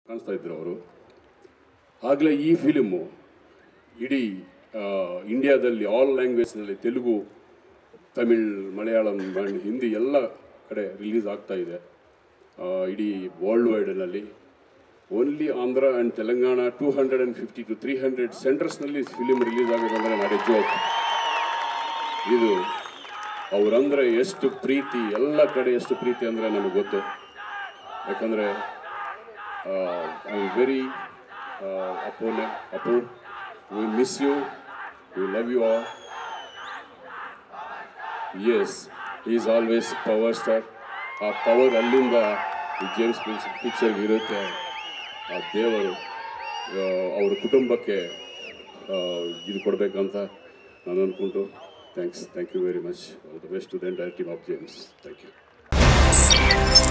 ಕಾಣಿಸ್ತಾ ಇದ್ರು ಅವರು ಆಗಲೇ ಈ ಫಿಲಿಮು ಇಡೀ ಆ, ಇಂಡಿಯಾದಲ್ಲಿ ಆಲ್ ಲ್ಯಾಂಗ್ವೇಜ್ನಲ್ಲಿ ತೆಲುಗು ತಮಿಳ್ ಮಲಯಾಳಂ and ಹಿಂದಿ ಎಲ್ಲ ಕಡೆ ರಿಲೀಸ್ ಆಗ್ತಾ ಇದೆ ಆ, ಇಡೀ ವರ್ಲ್ಡ್ ವೈಡ್ನಲ್ಲಿ only Andhra and Telangana two hundred and fifty to three hundred ಸೆಂಟರ್ಸ್ನಲ್ಲಿ ಫಿಲಿಮ್ ರಿಲೀಸ್ ಆಗೋದಂದ್ರೆ ನಾಳೆ ಜೋಕ್ ಇದು ಅವರಂದ್ರೆ ಎಷ್ಟು ಪ್ರೀತಿ ಎಲ್ಲ ಕಡೆ ಎಷ್ಟು ಪ್ರೀತಿ ಅಂದರೆ ನಮಗೆ ಗೊತ್ತು ಯಾಕಂದರೆ ಐ ಆಮ್ ವೆರಿ ಅಪ್ಪೋನೆ Appu we miss you we love you all S is always power star ಆ ಪವರ್ ಅಲ್ಲಿಂದ ಈ ಜೇಮ್ಸ್ ಪಿಕ್ಚರ್ಗೆ ಇರುತ್ತೆ ಆ ದೇವರು ಆ, ಅವ್ರ ಕುಟುಂಬಕ್ಕೆ ಆ, ಇದು ಕೊಡಬೇಕಂತ ನಾನು ಅಂದ್ಕೊಂಡು thanks thank you very much the best to the entire team of James thank you